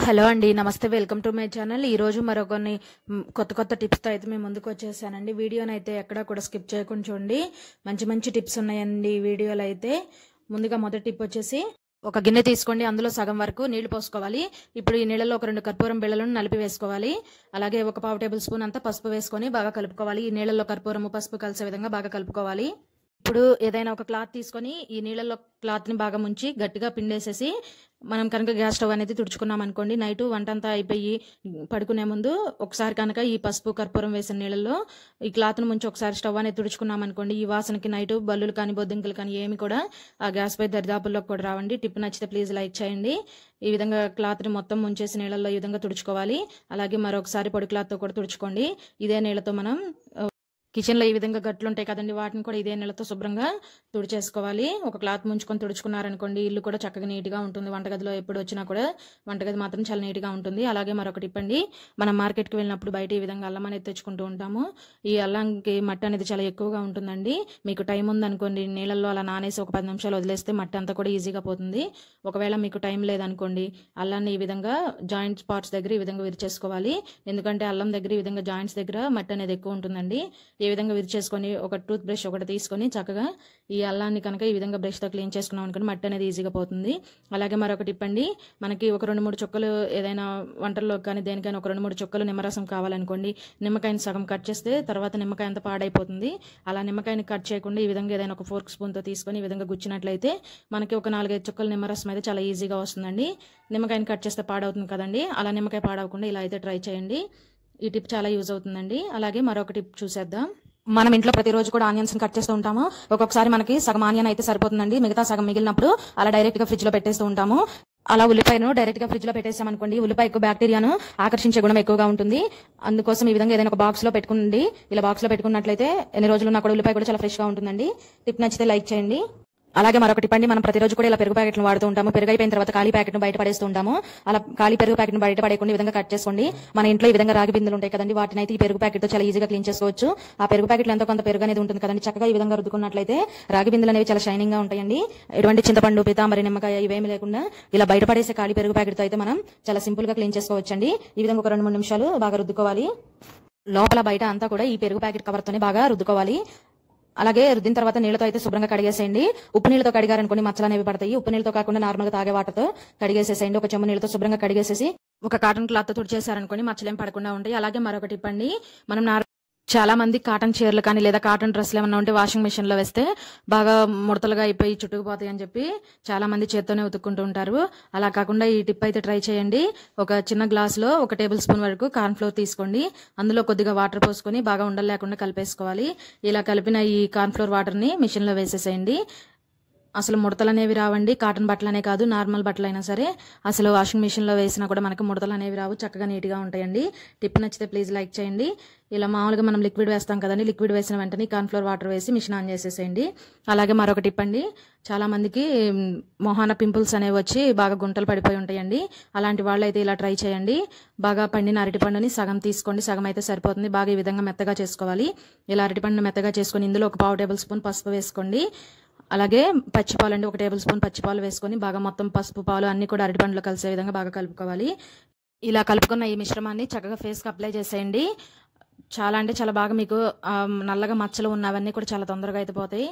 hello అండి నమస్తే welcome to my channel ఈ రోజు మరో కొన్ని మ్, కొత్త కొత్త టిప్స్తో అయితే మేము ముందుకు వచ్చేసానండి వీడియోని అయితే ఎక్కడ కూడా స్కిప్ చేయకుండా చూడండి మంచి మంచి టిప్స్ ఉన్నాయండి ఈ వీడియోలో అయితే ముందుగా మొదటి టిప్ వచ్చేసి ఒక గిన్నె తీసుకోండి అందులో సగం వరకు నీళ్లు పోసుకోవాలి ఇప్పుడు ఈ నీళ్ళలో ఒక రెండు కర్పూరం బిళ్ళలను నలిపి వేసుకోవాలి అలాగే ఒక పావు టేబుల్ స్పూన్ అంతా పసుపు వేసుకొని బాగా కలుపుకోవాలి ఈ నీళ్ళలో కర్పూరము పసుపు కలిసే విధంగా బాగా కలుపుకోవాలి ఇప్పుడు ఏదైనా ఒక క్లాత్ తీసుకొని ఈ నీళ్ళలో క్లాత్ని బాగా ముంచి గట్టిగా పిండేసేసి మనం కనుక గ్యాస్ స్టవ్ అనేది తుడుచుకున్నాం అనుకోండి నైట్ వంట అంతా అయిపోయి పడుకునే ముందు ఒకసారి కనుక ఈ పసుపు కర్పూరం వేసిన నీళ్ళల్లో ఈ క్లాత్ను ముంచి ఒకసారి స్టవ్ అనేది తుడుచుకున్నాం అనుకోండి ఈ వాసనకి నైట్ బల్లులు కానీ బొద్దింకలు కానీ ఏమి కూడా ఆ గ్యాస్ పై దరిదాపుల్లోకి కూడా రావండి టిప్ నచ్చితే ప్లీజ్ లైక్ చేయండి ఈ విధంగా క్లాత్ని మొత్తం ముంచేసి నీళ్ళల్లో ఈ విధంగా తుడుచుకోవాలి అలాగే మరొకసారి పొడి క్లాత్తో కూడా తుడుచుకోండి ఇదే నీళ్ళతో మనం ఆ, కిచెన్లో ఈ విధంగా గట్లు ఉంటాయి కదండి వాటిని కూడా ఇదే నీళ్ళతో శుభ్రంగా తుడిచేసుకోవాలి ఒక క్లాత్ ముంచుకొని తుడుచుకున్నారనుకోండి ఇల్లు కూడా చక్కగా నీట్గా ఉంటుంది వంటగదిలో ఎప్పుడు వచ్చినా కూడా వంటగది మాత్రం చాలా నీట్గా ఉంటుంది అలాగే మరొకటి ఇప్పండి మనం మార్కెట్కి వెళ్ళినప్పుడు బయట ఈ విధంగా అల్లం అనేది తెచ్చుకుంటూ ఉంటాము ఈ అల్లంకి మట్టి అనేది చాలా ఎక్కువగా ఉంటుందండి మీకు టైం ఉందనుకోండి నీళ్ళల్లో అలా నానేసి ఒక పది నిమిషాలు వదిలేస్తే మట్టి అంతా కూడా ఈజీగా పోతుంది ఒకవేళ మీకు టైం లేదనుకోండి అల్లాన్ని ఈ విధంగా జాయింట్ స్పాట్స్ దగ్గర ఈ విధంగా విరిచేసుకోవాలి ఎందుకంటే అల్లం దగ్గర ఈ విధంగా జాయింట్స్ దగ్గర మట్టి అనేది ఎక్కువ ఉంటుందండి ఈ విధంగా విరిచేసుకొని ఒక టూత్ బ్రష్ ఒకటి తీసుకొని చక్కగా ఈ అల్లాన్ని కనుక ఈ విధంగా బ్రష్తో క్లీన్ చేసుకున్నాం అనుకోండి మట్టి అనేది ఈజీగా పోతుంది అలాగే మరొకటి ఇప్పండి మనకి ఒక రెండు మూడు చుక్కలు ఏదైనా వంటల్లో కానీ దేనికైనా ఒక రెండు మూడు చుక్కలు నిమ్మరసం కావాలనుకోండి నిమ్మకాయని సగం కట్ చేస్తే తర్వాత నిమ్మకాయ అంతా పాడైపోతుంది అలా నిమ్మకాయని కట్ చేయకుండా ఈ విధంగా ఏదైనా ఒక ఫోర్క్ స్పూన్తో తీసుకొని ఈ విధంగా గుచ్చినట్లయితే మనకి ఒక నాలుగైదు చుక్కలు నిమ్మరసం అయితే చాలా ఈజీగా వస్తుందండి నిమ్మకాయని కట్ చేస్తే పాడవుతుంది కదండి అలా నిమ్మకాయ పాడవకుండా ఇలా అయితే ట్రై చేయండి ఈ టిప్ చాలా యూజ్ అవుతుందండి అలాగే మరొక టిప్ చూసేద్దాం మనం ఇంట్లో ప్రతిరోజు కూడా ఆనియన్స్ కట్ చేస్తూ ఉంటాము ఒక్కొక్కసారి మనకి సగం ఆనియన్ అయితే సరిపోతుందండి మిగతా సగం మిగిలినప్పుడు అలా డైరెక్ట్ గా ఫ్రిడ్జ్ లో పెట్టేస్తూ ఉంటాము అలా ఉల్లిపాయను డైరెక్ట్ గా ఫ్రిడ్జ్ లో పెట్టేసామనుకోండి ఉల్లిపాయ ఎక్కువ బ్యాక్టీరియాను ఆకర్షించే గుణం ఎక్కువగా ఉంటుంది అందుకోసం ఈ విధంగా ఏదైనా ఒక బాక్స్ లో పెట్టుకోండి ఇలా బాక్స్ లో పెట్టుకున్నట్లయితే ఎన్ని రోజులు ఉన్నా కూడా ఉల్లిపాయ కూడా చాలా ఫ్రెష్ గా ఉంటుందండి టిప్ నచ్చితే లైక్ చేయండి అలాగే మరొకటి పండి మనం ప్రతిరోజు కూడా ఇలా పెరుగు ప్యాకెట్లు వాడుతూ ఉంటాము పెరుగు అయిపోయిన తర్వాత ఖాళీ ప్యాకెట్ బయట పడేస్తూ ఉంటాము అలా ఖాళీ పెరుగు ప్యాకెట్ బయట పడేయకుండా ఈ విధంగా కట్ చేసుకోండి మన ఇంట్లో ఈ విధంగా రాగి బిందులు ఉంటాయి కదండి వాటిని అయితే ఈ పెరుగు ప్యాకెట్ తో చాలా ఈజీగా క్లీన్ చేసుకోవచ్చు ఆ పెరుగు ప్యాకెట్లో ఎంతో కొంత పెరుగు అనేది ఉంటుంది కదండి చక్కగా ఈ విధంగా రుద్దుకున్నట్లయితే రాగి బిందులు అనేవి చాలా షైనింగ్ గా ఉంటాయండి ఎటువంటి చింతపండు పీతాంబరి నిమ్మకాయ ఇవేమి లేకుండా ఇలా బయట పడేసే ఖాళీ పెరుగు ప్యాకెట్ తో అయితే మనం చాలా సింపుల్ గా క్లీన్ చేసుకోవచ్చండి ఈ విధంగా ఒక రెండు మూడు నిమిషాలు బాగా రుద్దుకోవాలి లోపల బయట అంతా కూడా ఈ పెరుగు ప్యాకెట్ కవర్ తోనే బాగా రుద్దుకోవాలి అలాగే రుద్దిన తర్వాత నీళ్ళతో అయితే శుభ్రంగా కడిగేసేయండి ఉప్పు నీళ్ళతో కడిగారనుకోండి మచ్చలు అనేవి పడతాయి ఉప్పు నీళ్ళతో కాకుండా నార్మల్ గా తాగే వాటర్తో కడిగేసేసేయండి ఒక చెమ్ము నీళ్ళతో శుభ్రంగా కడిగేసేసి ఒక కాటన్ క్లాత్ తో తుడిచేసారనుకోండి మచ్చలేం పడకుండా ఉంటాయి అలాగే మరొకటి ఇప్పండి మనం నార్ చాలా మంది కాటన్ చీరలు కానీ లేదా కాటన్ డ్రెస్లు ఏమన్నా ఉంటే వాషింగ్ మెషిన్ లో వేస్తే బాగా ముడతలుగా అయిపోయి చుట్టుకుపోతాయి అని చెప్పి చాలా మంది చేత్తోనే ఉతుక్కుంటూ ఉంటారు అలా కాకుండా ఈ టిప్ అయితే ట్రై చేయండి ఒక చిన్న గ్లాస్ లో ఒక టేబుల్ స్పూన్ వరకు కార్న్ ఫ్లోర్ తీసుకోండి అందులో కొద్దిగా వాటర్ పోసుకొని బాగా ఉండలు లేకుండా కలిపేసుకోవాలి ఇలా కలిపిన ఈ కార్న్ ఫ్లోర్ వాటర్ ని మిషన్ లో వేసేసేయండి అసలు ముడతలు అనేవి రావండి కాటన్ బట్టలు అనే కాదు నార్మల్ బట్టలు అయినా సరే అసలు వాషింగ్ మిషన్ లో వేసినా కూడా మనకి ముడతలు అనేవి రావు చక్కగా నీట్ గా ఉంటాయండి టిప్ నచ్చితే ప్లీజ్ లైక్ చేయండి ఇలా మామూలుగా మనం లిక్విడ్ వేస్తాం కదండి లిక్విడ్ వేసిన వెంటనే కార్న్ఫ్లోర్ వాటర్ వేసి మిషన్ ఆన్ చేసేసేయండి అలాగే మరొక టిప్ అండి చాలా మందికి మ్, మొహాన పింపుల్స్ అనేవి వచ్చి బాగా గుంటలు పడిపోయి ఉంటాయండి అలాంటి వాళ్ళు అయితే ఇలా ట్రై చేయండి బాగా పండిన అరటిపండుని సగం తీసుకోండి సగం అయితే సరిపోతుంది బాగా ఈ విధంగా మెత్తగా చేసుకోవాలి ఇలా అరటిపండుని మెత్తగా చేసుకొని ఇందులో ఒక పావు టేబుల్ స్పూన్ పసుపు వేసుకోండి అలాగే పచ్చిపాలు అండి ఒక టేబుల్ స్పూన్ పచ్చిపాలు వేసుకొని బాగా మొత్తం పసుపు పాలు అన్ని కూడా అరటిపండులో కలిసే విధంగా బాగా కలుపుకోవాలి ఇలా కలుపుకున్న ఈ మిశ్రమాన్ని చక్కగా ఫేస్కి అప్లై చేసేయండి చాలా అంటే చాలా బాగా మీకు ఆ, నల్లగా మచ్చలు ఉన్నవన్నీ కూడా చాలా తొందరగా అయితే పోతాయి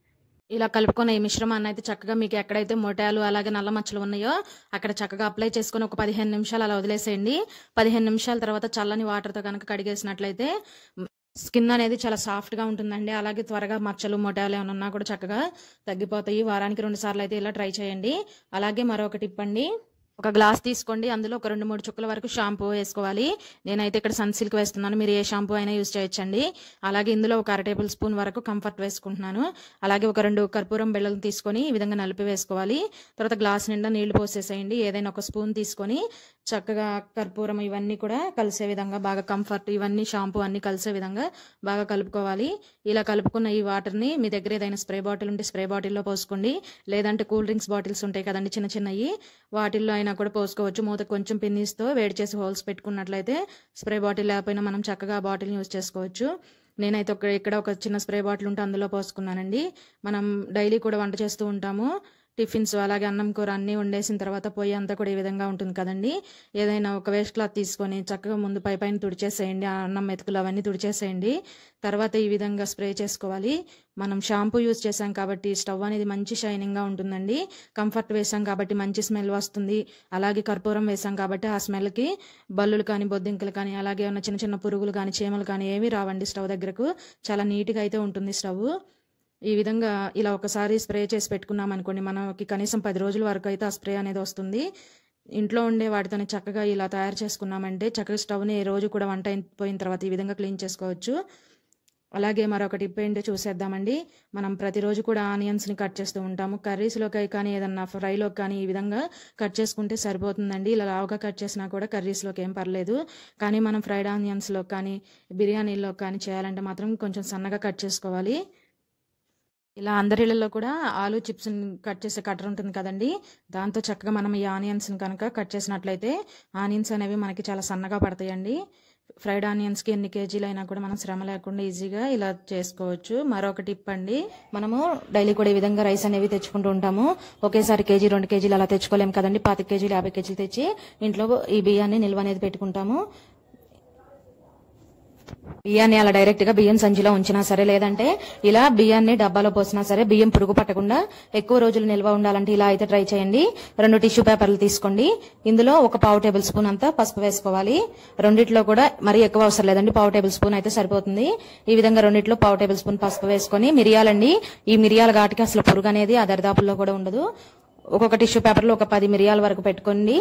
ఇలా కలుపుకున్న ఈ మిశ్రమాన్ని అయితే చక్కగా మీకు ఎక్కడైతే మొటాలు అలాగే నల్ల మచ్చలు ఉన్నాయో అక్కడ చక్కగా అప్లై చేసుకొని ఒక పదిహేను నిమిషాలు అలా వదిలేసేయండి పదిహేను నిమిషాల తర్వాత చల్లని వాటర్తో కనుక కడిగేసినట్లయితే స్కిన్ అనేది చాలా సాఫ్ట్గా ఉంటుందండి అలాగే త్వరగా మచ్చలు మొటాలు ఏమైనా ఉన్నా కూడా చక్కగా తగ్గిపోతాయి వారానికి రెండు సార్లు అయితే ఇలా ట్రై చేయండి అలాగే మరొక టిప్ అండి ఒక గ్లాస్ తీసుకోండి అందులో ఒక రెండు మూడు చుక్కల వరకు షాంపూ వేసుకోవాలి నేనైతే ఇక్కడ సన్ సిల్క్ వేస్తున్నాను మీరు ఏ షాంపూ అయినా యూజ్ చేయొచ్చండి అలాగే ఇందులో ఒక అర టేబుల్ స్పూన్ వరకు కంఫర్ట్ వేసుకుంటున్నాను అలాగే ఒక రెండు కర్పూరం బెల్లలు తీసుకొని ఈ విధంగా నలిపి వేసుకోవాలి తర్వాత గ్లాస్ నిండా నీళ్లు పోసేసేయండి ఏదైనా ఒక స్పూన్ తీసుకొని చక్కగా కర్పూరం ఇవన్నీ కూడా కలిసే విధంగా బాగా కంఫర్ట్ ఇవన్నీ షాంపూ అన్ని కలిసే విధంగా బాగా కలుపుకోవాలి ఇలా కలుపుకున్న ఈ వాటర్ని మీ దగ్గర ఏదైనా స్ప్రే బాటిల్ ఉంటే స్ప్రే బాటిల్లో పోసుకోండి లేదంటే కూల్ డ్రింక్స్ బాటిల్స్ ఉంటాయి కదండి చిన్న చిన్నవి వాటిల్లో అయినా కూడా పోసుకోవచ్చు మూత కొంచెం పిన్నిస్తో వేడి చేసి హోల్స్ పెట్టుకున్నట్లయితే స్ప్రే బాటిల్ లేకపోయినా మనం చక్కగా ఆ బాటిల్ని యూజ్ చేసుకోవచ్చు నేనైతే ఒక ఇక్కడ ఒక చిన్న స్ప్రే బాటిల్ ఉంటే అందులో పోసుకున్నానండి మనం డైలీ కూడా వంట చేస్తూ ఉంటాము టిఫిన్స్ అలాగే అన్నం కూర అన్నీ వండేసిన తర్వాత పొయ్యి అంతా కూడా ఈ విధంగా ఉంటుంది కదండి ఏదైనా ఒక వేస్ట్ క్లాత్ తీసుకొని చక్కగా ముందు పై పైన తుడిచేసేయండి ఆ అన్నం మెతుకులు అవన్నీ తుడిచేసేయండి తర్వాత ఈ విధంగా స్ప్రే చేసుకోవాలి మనం షాంపూ యూజ్ చేసాం కాబట్టి స్టవ్ అనేది మంచి షైనింగ్గా ఉంటుందండి కంఫర్ట్ వేసాం కాబట్టి మంచి స్మెల్ వస్తుంది అలాగే కర్పూరం వేసాం కాబట్టి ఆ స్మెల్కి బల్లులు కానీ బొద్దింకలు కానీ అలాగే ఉన్న చిన్న చిన్న పురుగులు కానీ చీమలు కానీ ఏమీ రావండి స్టవ్ దగ్గరకు చాలా నీట్గా అయితే ఉంటుంది స్టవ్ ఈ విధంగా ఇలా ఒకసారి స్ప్రే చేసి పెట్టుకున్నాం అనుకోండి మనకి కనీసం పది రోజుల వరకు అయితే ఆ స్ప్రే అనేది వస్తుంది ఇంట్లో ఉండే వాటితోనే చక్కగా ఇలా తయారు చేసుకున్నామంటే చక్కగా స్టవ్ని ఏ రోజు కూడా వంట అయిపోయిన తర్వాత ఈ విధంగా క్లీన్ చేసుకోవచ్చు అలాగే మరొక టిప్ ఏంటో చూసేద్దామండి మనం ప్రతిరోజు కూడా ఆనియన్స్ని కట్ చేస్తూ ఉంటాము కర్రీస్లోకి కానీ ఏదన్నా ఫ్రైలోకి కానీ ఈ విధంగా కట్ చేసుకుంటే సరిపోతుందండి ఇలా లావుగా కట్ చేసినా కూడా కర్రీస్లోకి ఏం పర్లేదు కానీ మనం ఫ్రైడ్ ఆనియన్స్లో కానీ బిర్యానీలో కానీ చేయాలంటే మాత్రం కొంచెం సన్నగా కట్ చేసుకోవాలి ఇలా అందరిళ్ళలో కూడా ఆలు చిప్స్ కట్ చేసే కట్టర్ ఉంటుంది కదండి దాంతో చక్కగా మనం ఈ ఆనియన్స్ని కనుక కట్ చేసినట్లయితే ఆనియన్స్ అనేవి మనకి చాలా సన్నగా పడతాయండి ఫ్రైడ్ ఆనియన్స్కి ఎన్ని కేజీలు అయినా కూడా మనం శ్రమ లేకుండా ఈజీగా ఇలా చేసుకోవచ్చు మరొక టిప్ అండి మనము డైలీ కూడా ఈ విధంగా రైస్ అనేవి తెచ్చుకుంటూ ఉంటాము ఒకేసారి కేజీ రెండు కేజీలు అలా తెచ్చుకోలేము కదండి పాతిక కేజీలు యాభై కేజీలు తెచ్చి ఇంట్లో ఈ బియ్యాన్ని నిల్వ అనేది పెట్టుకుంటాము బియ్యాన్ని అలా డైరెక్ట్ గా బియ్యం సంచిలో ఉంచినా సరే లేదంటే ఇలా బియ్యాన్ని డబ్బాలో పోసినా సరే బియ్యం పురుగు పట్టకుండా ఎక్కువ రోజులు నిల్వ ఉండాలంటే ఇలా అయితే ట్రై చేయండి రెండు టిష్యూ పేపర్లు తీసుకోండి ఇందులో ఒక పావు టేబుల్ స్పూన్ అంతా పసుపు వేసుకోవాలి రెండిట్లో కూడా మరీ ఎక్కువ అవసరం లేదండి పావు టేబుల్ స్పూన్ అయితే సరిపోతుంది ఈ విధంగా రెండిట్లో పావు టేబుల్ స్పూన్ పసుపు వేసుకొని మిరియాలండి ఈ మిరియాల ఘాటికి అసలు పురుగు అనేది ఆ దరిదాపుల్లో కూడా ఉండదు ఒక్కొక్క టిష్యూ పేపర్లో ఒక పది మిరియాల వరకు పెట్టుకోండి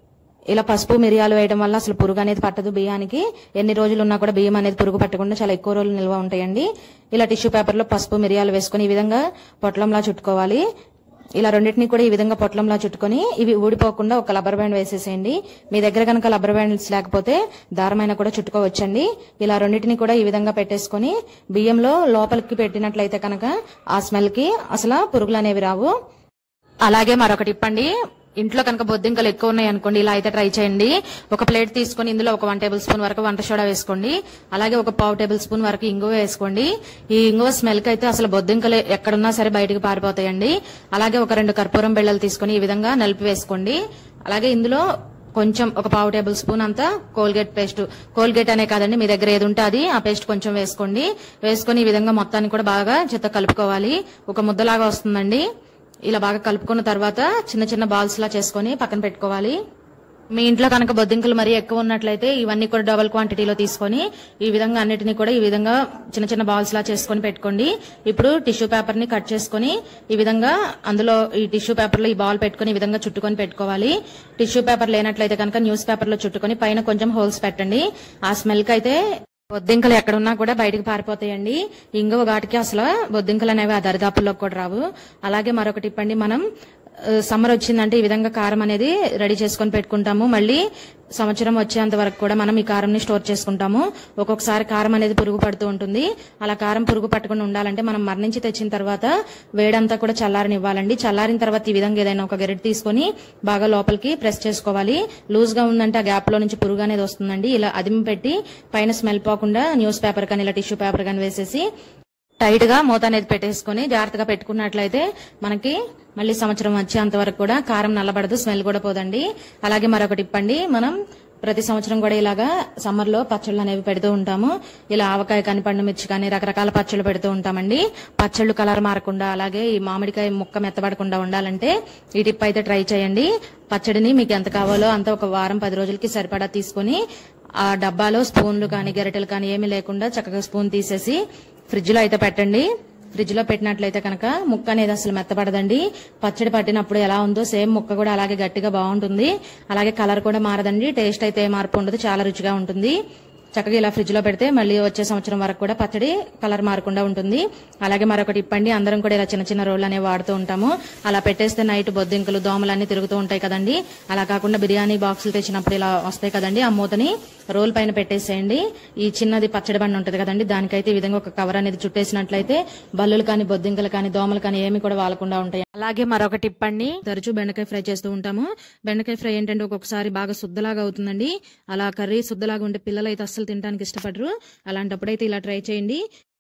ఇలా పసుపు మిరియాలు వేయడం వల్ల అసలు పురుగు అనేది పట్టదు బియ్యానికి ఎన్ని రోజులు ఉన్నా కూడా బియ్యం అనేది పురుగు పట్టకుండా చాలా ఎక్కువ రోజులు నిల్వ ఉంటాయండి ఇలా టిష్యూ పేపర్లో పసుపు మిరియాలు వేసుకొని ఈ విధంగా పొట్లంలా చుట్టుకోవాలి ఇలా రెండింటిని కూడా ఈ విధంగా పొట్లంలా చుట్టుకొని ఇవి ఊడిపోకుండా ఒక లబ్బర్ బ్యాండ్ వేసేసేయండి మీ దగ్గర కనుక లబ్బర్ బ్యాండ్స్ లేకపోతే దారమైన కూడా చుట్టుకోవచ్చండి ఇలా రెండింటిని కూడా ఈ విధంగా పెట్టేసుకొని బియ్యంలో లోపలికి పెట్టినట్లయితే కనుక ఆ స్మెల్ కి అసలు పురుగులు అనేవి రావు అలాగే మరొక టిప్ అండి ఇంట్లో కనుక బొద్దింకలు ఎక్కువ ఉన్నాయి అనుకోండి ఇలా అయితే ట్రై చేయండి ఒక ప్లేట్ తీసుకొని ఇందులో ఒక వన్ టేబుల్ స్పూన్ వరకు వంట సోడా వేసుకోండి అలాగే ఒక పావు టేబుల్ స్పూన్ వరకు ఇంగువ వేసుకోండి ఈ ఇంగువ స్మెల్ కి అయితే అసలు బొద్దింకలు ఎక్కడున్నా సరే బయటకు పారిపోతాయండి అలాగే ఒక రెండు కర్పూరం బిళ్ళలు తీసుకొని ఈ విధంగా నలిపి వేసుకోండి అలాగే ఇందులో కొంచెం ఒక పావు టేబుల్ స్పూన్ అంతా కోల్గేట్ పేస్ట్ కోల్గేట్ అనే కాదండి మీ దగ్గర ఏది ఉంటే అది ఆ పేస్ట్ కొంచెం వేసుకోండి వేసుకొని ఈ విధంగా మొత్తాన్ని కూడా బాగా చెత్త కలుపుకోవాలి ఒక ముద్దలాగా వస్తుందండి ఇలా బాగా కలుపుకున్న తర్వాత చిన్న చిన్న బాల్స్ లా చేసుకొని పక్కన పెట్టుకోవాలి మీ ఇంట్లో కనుక బొద్దింకలు మరీ ఎక్కువ ఉన్నట్లయితే ఇవన్నీ కూడా డబల్ క్వాంటిటీలో తీసుకొని ఈ విధంగా అన్నిటిని కూడా ఈ విధంగా చిన్న చిన్న బాల్స్ లా చేసుకొని పెట్టుకోండి ఇప్పుడు టిష్యూ పేపర్ ని కట్ చేసుకొని ఈ విధంగా అందులో ఈ టిష్యూ పేపర్ లో ఈ బాల్ పెట్టుకొని ఈ విధంగా చుట్టుకొని పెట్టుకోవాలి టిష్యూ పేపర్ లేనట్లయితే కనుక న్యూస్ పేపర్ లో చుట్టుకొని పైన కొంచెం హోల్స్ పెట్టండి ఆ స్మెల్ కి అయితే బొద్దింకలు ఎక్కడున్నా కూడా బయటకు పారిపోతాయండి ఇంగువ ఘాటికి అసలు బొద్దింకలు అనేవి ఆ దరిదాపుల్లోకి కూడా రావు అలాగే మరొకటి ఇప్పండి మనం సమ్మర్ వచ్చిందంటే ఈ విధంగా కారం అనేది రెడీ చేసుకొని పెట్టుకుంటాము మళ్ళీ సంవత్సరం వచ్చేంత వరకు కూడా మనం ఈ కారంని స్టోర్ చేసుకుంటాము ఒక్కొక్కసారి కారం అనేది పురుగు పడుతూ ఉంటుంది అలా కారం పురుగు పట్టకుండా ఉండాలంటే మనం మరణించి తెచ్చిన తర్వాత వేడంతా కూడా చల్లారనివ్వాలండి చల్లారిన తర్వాత ఈ విధంగా ఏదైనా ఒక గెరెట్ తీసుకొని బాగా లోపలికి ప్రెస్ చేసుకోవాలి లూజ్ గా ఉందంటే ఆ గ్యాప్ లో నుంచి పురుగు అనేది వస్తుందండి ఇలా అదిమి పెట్టి పైన స్మెల్ పోకుండా న్యూస్ పేపర్ కానీ ఇలా టిష్యూ పేపర్ కానీ వేసేసి టైట్ గా మూత అనేది పెట్టేసుకొని జాగ్రత్తగా పెట్టుకున్నట్లయితే మనకి మళ్ళీ సంవత్సరం వచ్చేంత వరకు కూడా కారం నల్లబడదు స్మెల్ కూడా పోదండి అలాగే మరొకటి ఇప్పండి మనం ప్రతి సంవత్సరం కూడా ఇలాగా సమ్మర్ లో పచ్చళ్ళు అనేవి పెడుతూ ఉంటాము ఇలా ఆవకాయ కానీ పండు మిర్చి కానీ రకరకాల పచ్చళ్ళు పెడుతూ ఉంటామండి పచ్చళ్ళు కలర్ మారకుండా అలాగే ఈ మామిడికాయ ముక్క మెత్తబడకుండా ఉండాలంటే ఈ టిప్ అయితే ట్రై చేయండి పచ్చడిని మీకు ఎంత కావాలో అంత ఒక వారం పది రోజులకి సరిపడా తీసుకొని ఆ డబ్బాలో స్పూన్లు కానీ గరిటెలు కానీ ఏమీ లేకుండా చక్కగా స్పూన్ తీసేసి ఫ్రిడ్జ్ లో అయితే పెట్టండి ఫ్రిడ్జ్ లో పెట్టినట్లయితే కనుక ముక్క అనేది అసలు మెత్తపడదండి పచ్చడి పట్టినప్పుడు ఎలా ఉందో సేమ్ ముక్క కూడా అలాగే గట్టిగా బాగుంటుంది అలాగే కలర్ కూడా మారదండి టేస్ట్ అయితే ఏ మార్పు ఉండదు చాలా రుచిగా ఉంటుంది చక్కగా ఇలా ఫ్రిడ్జ్ లో పెడితే మళ్ళీ వచ్చే సంవత్సరం వరకు కూడా పచ్చడి కలర్ మారకుండా ఉంటుంది అలాగే మరొకటి ఇప్పండి అందరం కూడా ఇలా చిన్న చిన్న రోళ్ళు అనేవి వాడుతూ ఉంటాము అలా పెట్టేస్తే నైట్ బొద్దింకలు దోమలు అన్ని తిరుగుతూ ఉంటాయి కదండి అలా కాకుండా బిర్యానీ బాక్సులు తెచ్చినప్పుడు ఇలా వస్తాయి కదండి ఆ మూతని రోల్ పైన పెట్టేసేయండి ఈ చిన్నది పచ్చడి బండి ఉంటుంది కదండి దానికైతే ఈ విధంగా ఒక కవర్ అనేది చుట్టేసినట్లయితే బల్లులు కానీ బొద్దింకలు కానీ దోమలు కానీ ఏమి కూడా వాలకుండా ఉంటాయి అలాగే మరొక టిప్ అండి తరచూ బెండకాయ ఫ్రై చేస్తూ ఉంటాము బెండకాయ ఫ్రై ఏంటంటే ఒక్కొక్కసారి బాగా శుద్ధలాగా అవుతుందండి అలా కర్రీ శుద్ధలాగా ఉంటే పిల్లలు అయితే అస్సలు తినడానికి ఇష్టపడరు అలాంటప్పుడైతే ఇలా ట్రై చేయండి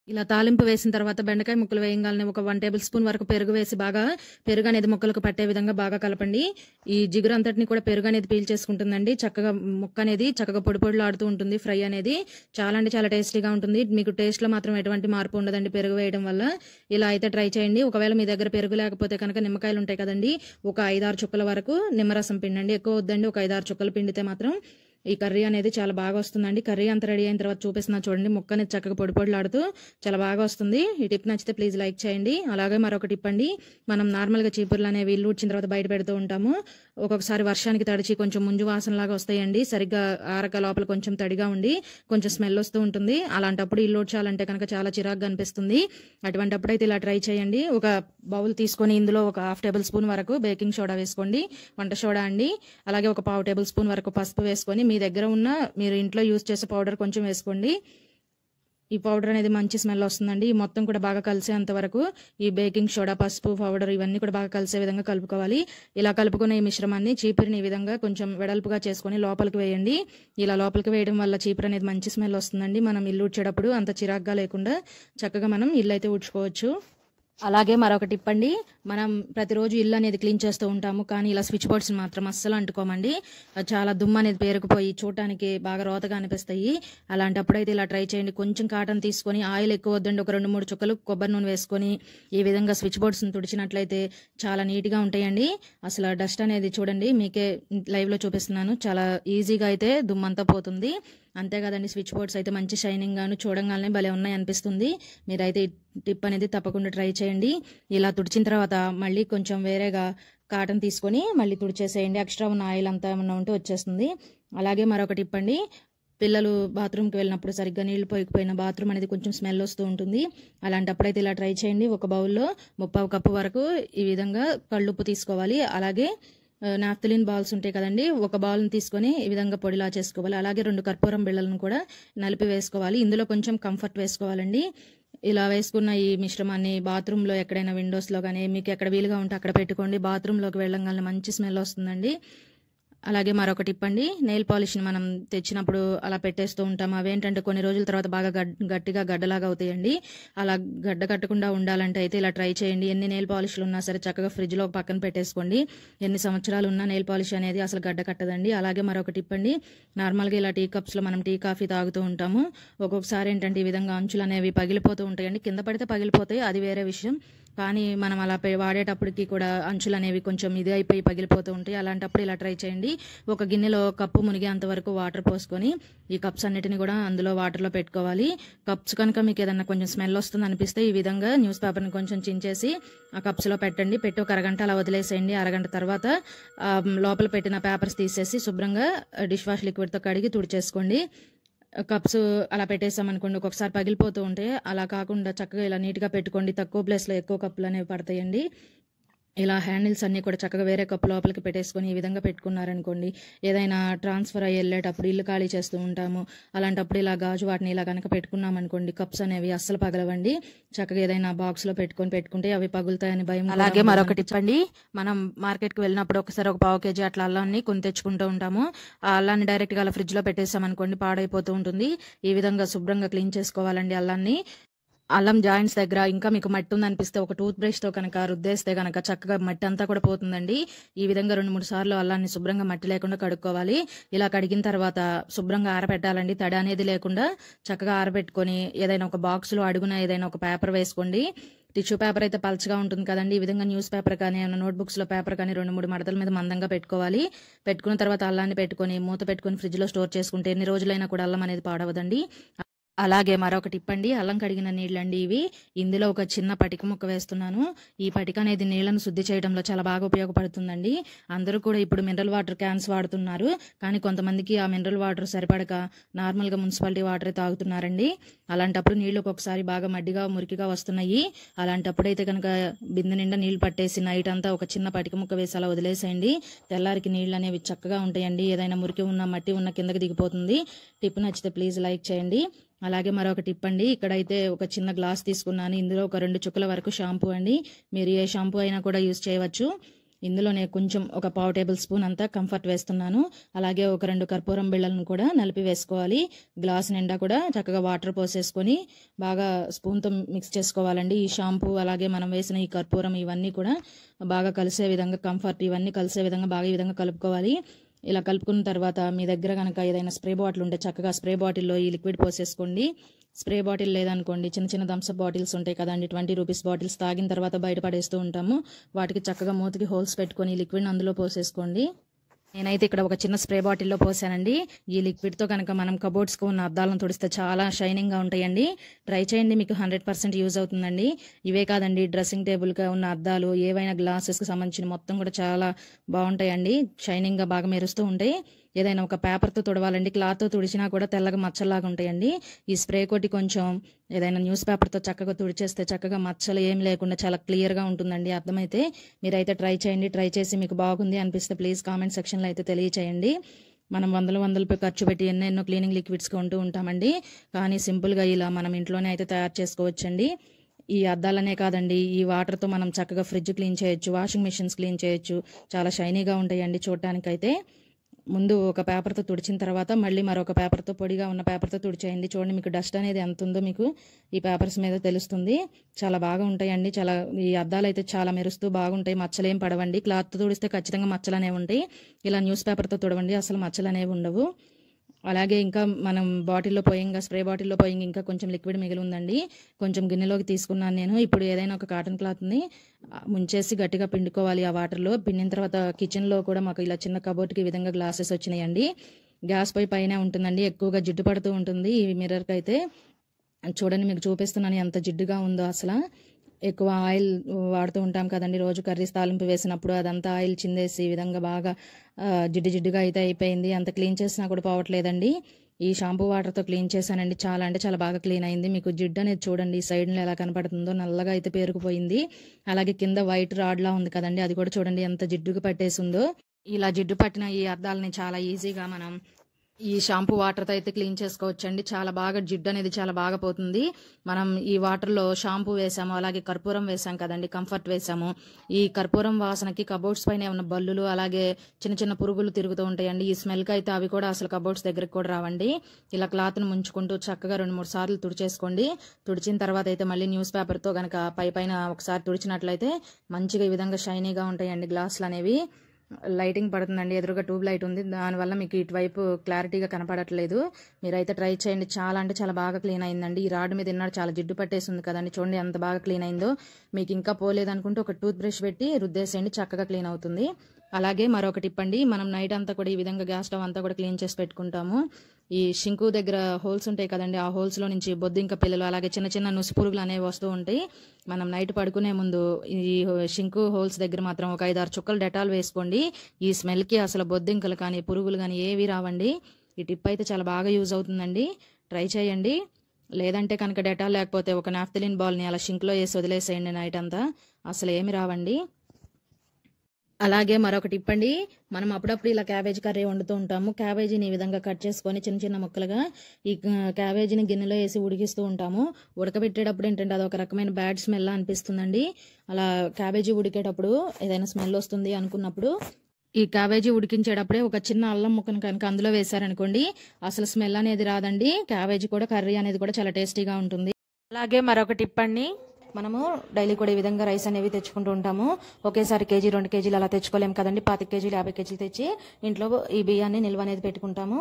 ఇలా తాలింపు వేసిన తర్వాత బెండకాయ ముక్కలు వేయగానే ఒక వన్ టేబుల్ స్పూన్ వరకు పెరుగు వేసి బాగా పెరుగు అనేది ముక్కలకు పట్టే విధంగా బాగా కలపండి ఈ జిగురు అంతటిని కూడా పెరుగు అనేది పీల్చేసుకుంటుందండి చక్కగా ముక్క అనేది చక్కగా పొడి పొడిలాడుతూ ఉంటుంది ఫ్రై అనేది చాలా అంటే చాలా టేస్టీగా ఉంటుంది మీకు టేస్ట్ లో మాత్రం ఎటువంటి మార్పు ఉండదండి పెరుగు వేయడం వల్ల ఇలా అయితే ట్రై చేయండి ఒకవేళ మీ దగ్గర పెరుగు లేకపోతే కనుక నిమ్మకాయలు ఉంటాయి కదండి ఒక ఐదారు చుక్కల వరకు నిమ్మరసం పిండండి ఎక్కువ వద్దండి ఒక ఐదారు చుక్కలు పిండితే మాత్రం ఈ కర్రీ అనేది చాలా బాగా వస్తుందండి కర్రీ అంత రెడీ అయిన తర్వాత చూపిస్తున్నా చూడండి ముక్క అనేది చక్కగా పొడి పొడిలాడుతూ చాలా బాగా వస్తుంది ఈ టిప్ నచ్చితే ప్లీజ్ లైక్ చేయండి అలాగే మరొక టిప్ అండి మనం నార్మల్గా చీపుర్లు అనేవి ఇల్లు ఉడిచిన తర్వాత బయట పెడుతూ ఉంటాము ఒక్కొక్కసారి వర్షానికి తడిచి కొంచెం ముంజు వాసనలాగా వస్తాయండి సరిగ్గా ఆరక లోపల కొంచెం తడిగా ఉండి కొంచెం స్మెల్ వస్తూ ఉంటుంది అలాంటప్పుడు ఇల్లు ఉడ్చాలంటే కనుక చాలా చిరాగ్గా అనిపిస్తుంది అటువంటప్పుడు అయితే ఇలా ట్రై చేయండి ఒక బౌల్ తీసుకొని ఇందులో ఒక హాఫ్ టేబుల్ స్పూన్ వరకు బేకింగ్ సోడా వేసుకోండి వంట సోడా అండి అలాగే ఒక పావు టేబుల్ స్పూన్ వరకు పసుపు వేసుకొని మీ దగ్గర ఉన్న మీరు ఇంట్లో యూస్ చేసే పౌడర్ కొంచెం వేసుకోండి ఈ పౌడర్ అనేది మంచి స్మెల్ వస్తుందండి ఈ మొత్తం కూడా బాగా కలిసేంత వరకు ఈ బేకింగ్ సోడా పసుపు పౌడర్ ఇవన్నీ కూడా బాగా కలిసే విధంగా కలుపుకోవాలి ఇలా కలుపుకున్న ఈ మిశ్రమాన్ని చీపురిని ఈ విధంగా కొంచెం వెడల్పుగా చేసుకొని లోపలికి వేయండి ఇలా లోపలికి వేయడం వల్ల చీపురు అనేది మంచి స్మెల్ వస్తుందండి మనం ఇల్లు ఉడ్చేటప్పుడు అంత చిరాగ్గా లేకుండా చక్కగా మనం ఇల్లు అయితే ఉడ్చుకోవచ్చు అలాగే మరొక టిప్ అండి మనం ప్రతిరోజు ఇల్లు అనేది క్లీన్ చేస్తూ ఉంటాము కానీ ఇలా స్విచ్ బోర్డ్స్ మాత్రం అస్సలు అంటుకోమండి చాలా దుమ్ము అనేది పేరుకుపోయి చూడటానికి బాగా రోతగా అనిపిస్తాయి అలాంటప్పుడు అయితే ఇలా ట్రై చేయండి కొంచెం కాటన్ తీసుకొని ఆయిల్ ఎక్కువ వద్దండి ఒక రెండు మూడు చుక్కలు కొబ్బరి నూనె వేసుకొని ఈ విధంగా స్విచ్ బోర్డ్స్ని తుడిచినట్లయితే చాలా నీట్గా ఉంటాయండి అసలు డస్ట్ అనేది చూడండి మీకే లైవ్లో చూపిస్తున్నాను చాలా ఈజీగా అయితే దుమ్మంతా పోతుంది అంతే కదండి స్విచ్ బోర్డ్స్ అయితే మంచి షైనింగ్ గాను చూడంగానే భలే ఉన్నాయి అనిపిస్తుంది మీరైతే ఈ టిప్ అనేది తప్పకుండా ట్రై చేయండి ఇలా తుడిచిన తర్వాత మళ్ళీ కొంచెం వేరేగా కాటన్ తీసుకొని మళ్ళీ తుడిచేసేయండి ఎక్స్ట్రా ఉన్న ఆయిల్ అంతా ఏమన్నా ఉంటే వచ్చేస్తుంది అలాగే మరొక టిప్ అండి పిల్లలు బాత్రూమ్కి వెళ్ళినప్పుడు సరిగ్గా నీళ్లు పోయకపోయిన బాత్రూమ్ అనేది కొంచెం స్మెల్ వస్తూ ఉంటుంది అలాంటప్పుడు అయితే ఇలా ట్రై చేయండి ఒక బౌల్లో ముప్పావు కప్పు వరకు ఈ విధంగా కళ్ళుప్పు తీసుకోవాలి అలాగే నాఫ్తలిన్ బాల్స్ ఉంటాయి కదండి ఒక బాల్ని తీసుకొని ఈ విధంగా పొడిలా చేసుకోవాలి అలాగే రెండు కర్పూరం బిళ్ళలను కూడా నలిపి వేసుకోవాలి ఇందులో కొంచెం కంఫర్ట్ వేసుకోవాలండి ఇలా వేసుకున్న ఈ మిశ్రమాన్ని బాత్రూంలో ఎక్కడైనా విండోస్లో కానీ మీకు ఎక్కడ వీలుగా ఉంటే అక్కడ పెట్టుకోండి బాత్రూంలోకి వెళ్ళంగానే మంచి స్మెల్ వస్తుందండి అలాగే మరొక టిప్ అండి నెయిల్ పాలిష్ని మనం తెచ్చినప్పుడు అలా పెట్టేస్తూ ఉంటాం అవేంటంటే కొన్ని రోజుల తర్వాత బాగా గట్టిగా గడ్డలాగా అవుతాయండి అలా గడ్డ కట్టకుండా ఉండాలంటే అయితే ఇలా ట్రై చేయండి ఎన్ని నెయిల్ పాలిష్లు ఉన్నా సరే చక్కగా ఫ్రిడ్జ్లో పక్కన పెట్టేసుకోండి ఎన్ని సంవత్సరాలు ఉన్నా నెయిల్ పాలిష్ అనేది అసలు గడ్డ కట్టదండి అలాగే మరొక టిప్ అండి నార్మల్గా ఇలా టీ కప్స్లో మనం టీ కాఫీ తాగుతూ ఉంటాము ఒక్కొక్కసారి ఏంటంటే ఈ విధంగా అంచులు అనేవి పగిలిపోతూ ఉంటాయండి కింద పడితే పగిలిపోతాయి అది వేరే విషయం కానీ మనం అలా వాడేటప్పటికి కూడా అంచులు అనేవి కొంచెం ఇది అయిపోయి పగిలిపోతూ ఉంటాయి అలాంటప్పుడు ఇలా ట్రై చేయండి ఒక గిన్నెలో కప్పు మునిగేంత వరకు వాటర్ పోసుకొని ఈ కప్స్ అన్నిటిని కూడా అందులో వాటర్లో పెట్టుకోవాలి కప్స్ కనుక మీకు ఏదన్నా కొంచెం స్మెల్ వస్తుంది అనిపిస్తే ఈ విధంగా న్యూస్ పేపర్ని కొంచెం చించేసి ఆ కప్స్లో పెట్టండి పెట్టి ఒక అరగంట అలా వదిలేసేయండి అరగంట తర్వాత లోపల పెట్టిన పేపర్స్ తీసేసి శుభ్రంగా డిష్ వాష్ లిక్విడ్తో కడిగి తుడిచేసుకోండి కప్స్ అలా పెట్టేసాం అనుకోండి ఒక్కొక్కసారి పగిలిపోతూ ఉంటే అలా కాకుండా చక్కగా ఇలా నీట్గా పెట్టుకోండి తక్కువ ప్లేస్లో ఎక్కువ కప్పులు అనేవి పడతాయండి ఇలా హ్యాండిల్స్ అన్నీ కూడా చక్కగా వేరే కప్పు లోపలికి పెట్టేసుకొని ఈ విధంగా పెట్టుకున్నారనుకోండి ఏదైనా ట్రాన్స్ఫర్ అయ్యి వెళ్ళేటప్పుడు ఇల్లు ఖాళీ చేస్తూ ఉంటాము అలాంటప్పుడు ఇలా గాజు వాటిని ఇలా కనుక పెట్టుకున్నాం అనుకోండి కప్స్ అనేవి అస్సలు పగలవండి చక్కగా ఏదైనా బాక్స్ లో పెట్టుకొని పెట్టుకుంటే అవి పగులుతాయని భయం అలాగే మరొకటి చెప్పండి మనం మార్కెట్ కి వెళ్ళినప్పుడు ఒకసారి ఒక పావు కేజీ అట్లా అల్లాన్ని కొని తెచ్చుకుంటూ ఉంటాము ఆ అల్లాన్ని డైరెక్ట్ గా అలా ఫ్రిడ్జ్ లో పెట్టేసాం అనుకోండి పాడైపోతూ ఉంటుంది ఈ విధంగా శుభ్రంగా క్లీన్ చేసుకోవాలండి అల్లాన్ని అల్లం జాయింట్స్ దగ్గర ఇంకా మీకు మట్టి ఉందనిపిస్తే ఒక టూత్ బ్రష్ తో కనుక రుద్దేస్తే కనుక చక్కగా మట్టి అంతా కూడా పోతుందండి ఈ విధంగా రెండు మూడు సార్లు అల్లాన్ని శుభ్రంగా మట్టి లేకుండా కడుక్కోవాలి ఇలా కడిగిన తర్వాత శుభ్రంగా ఆరబెట్టాలండి తడి అనేది లేకుండా చక్కగా ఆరబెట్టుకొని ఏదైనా ఒక బాక్స్ లో అడుగున ఏదైనా ఒక పేపర్ వేసుకోండి టిష్యూ పేపర్ అయితే పలచగా ఉంటుంది కదండి ఈ విధంగా న్యూస్ పేపర్ కానీ ఏమైనా నోట్బుక్స్ లో పేపర్ కానీ రెండు మూడు మడతల మీద మందంగా పెట్టుకోవాలి పెట్టుకున్న తర్వాత అల్లాన్ని పెట్టుకొని మూత పెట్టుకొని ఫ్రిడ్జ్ లో స్టోర్ చేసుకుంటే ఎన్ని రోజులైనా కూడా అల్లం అనేది పాడవదండి అలాగే మరొకటి ఇప్పండి అల్లం కడిగిన నీళ్ళండి ఇవి ఇందులో ఒక చిన్న పటిక ముక్క వేస్తున్నాను ఈ పటిక అనేది నీళ్లను శుద్ధి చేయడంలో చాలా బాగా ఉపయోగపడుతుందండి అందరూ కూడా ఇప్పుడు మినరల్ వాటర్ క్యాన్స్ వాడుతున్నారు కానీ కొంతమందికి ఆ మినరల్ వాటర్ సరిపడక నార్మల్గా మున్సిపాలిటీ వాటరే తాగుతున్నారండి అలాంటప్పుడు నీళ్లు ఒక్కొక్కసారి బాగా మడ్డిగా మురికిగా వస్తున్నాయి అలాంటప్పుడు అయితే కనుక బిందె నిండా నీళ్లు పట్టేసి నైట్ అంతా ఒక చిన్న పటిక ముక్క వేసి అలా వదిలేసేయండి తెల్లారికి నీళ్ళు అనేవి చక్కగా ఉంటాయండి ఏదైనా మురికి ఉన్న మట్టి ఉన్న కిందకి దిగిపోతుంది టిప్ నచ్చితే ప్లీజ్ లైక్ చేయండి అలాగే మరొక టిప్ అండి ఇక్కడైతే ఒక చిన్న గ్లాస్ తీసుకున్నాను ఇందులో ఒక రెండు చుక్కల వరకు షాంపూ అండి మీరు ఏ షాంపూ అయినా కూడా యూజ్ చేయవచ్చు ఇందులోనే కొంచెం ఒక పావు టేబుల్ స్పూన్ అంతా కంఫర్ట్ వేస్తున్నాను అలాగే ఒక రెండు కర్పూరం బిళ్ళలను కూడా నలిపి వేసుకోవాలి గ్లాస్ నిండా కూడా చక్కగా వాటర్ పోసేసుకొని బాగా స్పూన్తో మిక్స్ చేసుకోవాలండి ఈ షాంపూ అలాగే మనం వేసిన ఈ కర్పూరం ఇవన్నీ కూడా బాగా కలిసే విధంగా కంఫర్ట్ ఇవన్నీ కలిసే విధంగా బాగా ఈ విధంగా కలుపుకోవాలి ఇలా కలుపుకున్న తర్వాత మీ దగ్గర కనుక ఏదైనా స్ప్రే బాటిల్ ఉంటే చక్కగా స్ప్రే బాటిల్లో ఈ లిక్విడ్ పోసేసుకోండి స్ప్రే బాటిల్ లేదనుకోండి చిన్న చిన్న థమ్స్అప్ బాటిల్స్ ఉంటాయి కదండి ట్వంటీ రూపీస్ బాటిల్స్ తాగిన తర్వాత బయట పడేస్తూ ఉంటాము వాటికి చక్కగా మూతికి హోల్స్ పెట్టుకొని ఈ లిక్విడ్ అందులో పోసేసుకోండి నేనైతే ఇక్కడ ఒక చిన్న స్ప్రే బాటిల్లో పోసానండి ఈ లిక్విడ్తో కనుక మనం కబోర్డ్స్కి ఉన్న అద్దాలను తుడిస్తే చాలా షైనింగ్గా ఉంటాయండి ట్రై చేయండి మీకు హండ్రెడ్ పర్సెంట్ యూజ్ అవుతుందండి ఇవే కాదండి డ్రెస్సింగ్ టేబుల్గా ఉన్న అద్దాలు ఏవైనా గ్లాసెస్కి సంబంధించిన మొత్తం కూడా చాలా బాగుంటాయండి షైనింగ్గా బాగా మెరుస్తూ ఉంటాయి ఏదైనా ఒక పేపర్తో తుడవాలండి క్లాత్తో తుడిచినా కూడా తెల్లగా మచ్చలాగా ఉంటాయండి ఈ స్ప్రే కొట్టి కొంచెం ఏదైనా న్యూస్ పేపర్తో చక్కగా తుడిచేస్తే చక్కగా మచ్చలు ఏం లేకుండా చాలా క్లియర్గా ఉంటుందండి అర్థమైతే మీరైతే ట్రై చేయండి ట్రై చేసి మీకు బాగుంది అనిపిస్తే ప్లీజ్ కామెంట్ సెక్షన్లో అయితే తెలియచేయండి మనం వందల వందల రూపాయలు ఖర్చు పెట్టి ఎన్నెన్నో క్లీనింగ్ లిక్విడ్స్ కొంటూ ఉంటామండి కానీ సింపుల్గా ఇలా మనం ఇంట్లోనే అయితే తయారు చేసుకోవచ్చండి ఈ అద్దాలనే కాదండి ఈ వాటర్తో మనం చక్కగా ఫ్రిడ్జ్ క్లీన్ చేయొచ్చు వాషింగ్ మిషన్స్ క్లీన్ చేయొచ్చు చాలా షైనీగా ఉంటాయండి చూడటానికైతే ముందు ఒక పేపర్తో తుడిచిన తర్వాత మళ్ళీ మరొక పేపర్తో పొడిగా ఉన్న పేపర్తో తుడిచేయండి చూడండి మీకు డస్ట్ అనేది ఎంత ఉందో మీకు ఈ పేపర్స్ మీద తెలుస్తుంది చాలా బాగా ఉంటాయండి చాలా ఈ అద్దాలు అయితే చాలా మెరుస్తూ బాగుంటాయి మచ్చలేం పడవండి క్లాత్తో తుడిస్తే ఖచ్చితంగా మచ్చలు అనేవి ఉంటాయి ఇలా న్యూస్ పేపర్తో తుడవండి అసలు మచ్చలు అనేవి ఉండవు అలాగే ఇంకా మనం బాటిల్లో పోయింగా స్ప్రే బాటిల్లో పోయింగ్ ఇంకా కొంచెం లిక్విడ్ మిగిలి ఉందండి కొంచెం గిన్నెలోకి తీసుకున్నాను నేను ఇప్పుడు ఏదైనా ఒక కాటన్ క్లాత్ని ఆ, ముంచేసి గట్టిగా పిండుకోవాలి ఆ వాటర్లో పిండిన తర్వాత కిచెన్లో కూడా మాకు ఇలా చిన్న కబోర్డ్కి ఈ విధంగా గ్లాసెస్ వచ్చినాయండి గ్యాస్ పై పైన ఉంటుందండి ఎక్కువగా జిడ్డు పడుతూ ఉంటుంది ఈ మిర్రర్కి అయితే చూడండి మీకు చూపిస్తున్నాను ఎంత జిడ్డుగా ఉందో అసలు ఎక్కువ ఆయిల్ వాడుతూ ఉంటాం కదండి రోజు కర్రీస్ తాలింపు వేసినప్పుడు అదంతా ఆయిల్ చిందేసి ఈ విధంగా బాగా ఆ, జిడ్డు జిడ్డుగా అయితే అయిపోయింది అంత క్లీన్ చేసినా కూడా పోవట్లేదండి ఈ షాంపూ వాటర్తో క్లీన్ చేశానండి చాలా అంటే చాలా బాగా క్లీన్ అయింది మీకు జిడ్డు అనేది చూడండి ఈ సైడ్లో ఎలా కనపడుతుందో నల్లగా అయితే పేరుకుపోయింది అలాగే కింద వైట్ రాడ్లా ఉంది కదండి అది కూడా చూడండి ఎంత జిడ్డుగా పట్టేసిందో ఇలా జిడ్డు పట్టిన ఈ అద్దాలని చాలా ఈజీగా మనం ఈ షాంపూ వాటర్తో అయితే క్లీన్ చేసుకోవచ్చండి చాలా బాగా జిడ్డు అనేది చాలా బాగా పోతుంది మనం ఈ వాటర్లో షాంపూ వేసాము అలాగే కర్పూరం వేసాం కదండి కంఫర్ట్ వేసాము ఈ కర్పూరం వాసనకి కబోర్డ్స్ పైన ఉన్న బల్లులు అలాగే చిన్న చిన్న పురుగులు తిరుగుతూ ఉంటాయండి ఈ స్మెల్కి అయితే అవి కూడా అసలు కబోర్డ్స్ దగ్గరికి కూడా రావండి ఇలా క్లాత్ను ముంచుకుంటూ చక్కగా రెండు మూడు సార్లు తుడిచేసుకోండి తుడిచిన తర్వాత అయితే మళ్ళీ న్యూస్ పేపర్తో కనుక పై పైన ఒకసారి తుడిచినట్లయితే మంచిగా ఈ విధంగా షైనీగా ఉంటాయండి గ్లాసులు అనేవి లైటింగ్ పడుతుందండి ఎదురుగా ట్యూబ్ లైట్ ఉంది దానివల్ల మీకు ఇటువైపు క్లారిటీగా కనపడట్లేదు మీరైతే ట్రై చేయండి చాలా అంటే చాలా బాగా క్లీన్ అయిందండి ఈ రాడ్ మీద ఇన్నాడు చాలా జిడ్డు పట్టేసింది కదండి చూడండి ఎంత బాగా క్లీన్ అయిందో మీకు ఇంకా పోలేదనుకుంటే ఒక టూత్ బ్రష్ పెట్టి రుద్దేసేయండి చక్కగా క్లీన్ అవుతుంది అలాగే మరొక టిప్ అండి మనం నైట్ అంతా కూడా ఈ విధంగా గ్యాస్ స్టవ్ అంతా కూడా క్లీన్ చేసి పెట్టుకుంటాము ఈ షింకు దగ్గర హోల్స్ ఉంటాయి కదండి ఆ హోల్స్ లో నుంచి బొద్దింక పిల్లలు అలాగే చిన్న చిన్న నుసు పురుగులు అనేవి వస్తూ ఉంటాయి మనం నైట్ పడుకునే ముందు ఈ షింకు హోల్స్ దగ్గర మాత్రం ఒక ఐదారు చుక్కలు డెటాల్ వేసుకోండి ఈ స్మెల్ కి అసలు బొద్దింకలు కానీ పురుగులు కానీ ఏవి రావండి ఈ టిప్ అయితే చాలా బాగా యూజ్ అవుతుందండి ట్రై చేయండి లేదంటే కనుక డెటాల్ లేకపోతే ఒక నాఫ్తలిన్ బాల్ని అలా షింక్లో వేసి వదిలేసేయండి నైట్ అంతా అసలు ఏమి రావండి అలాగే మరొకటి ఇప్పండి మనం అప్పుడప్పుడు ఇలా క్యాబేజ్ కర్రీ వండుతూ ఉంటాము క్యాబేజీని ఈ విధంగా కట్ చేసుకొని చిన్న చిన్న ముక్కలుగా ఈ క- క్యాబేజీని గిన్నెలో వేసి ఉడికిస్తూ ఉంటాము ఉడకబెట్టేటప్పుడు ఏంటంటే అది ఒక రకమైన బ్యాడ్ స్మెల్ అనిపిస్తుందండి అలా క్యాబేజీ ఉడికేటప్పుడు ఏదైనా స్మెల్ వస్తుంది అనుకున్నప్పుడు ఈ క్యాబేజీ ఉడికించేటప్పుడే ఒక చిన్న అల్లం ముక్కను కనుక అందులో వేశారనుకోండి అసలు స్మెల్ అనేది రాదండి క్యాబేజీ కూడా కర్రీ అనేది కూడా చాలా టేస్టీగా ఉంటుంది అలాగే మరొక టిప్ అండి మనము డైలీ కూడా ఈ విధంగా రైస్ అనేవి తెచ్చుకుంటూ ఉంటాము ఒకేసారి కేజీ రెండు కేజీలు అలా తెచ్చుకోలేము కదండి పాతిక కేజీలు యాభై కేజీలు తెచ్చి ఇంట్లో ఈ బియ్యాన్ని నిల్వ అనేది పెట్టుకుంటాము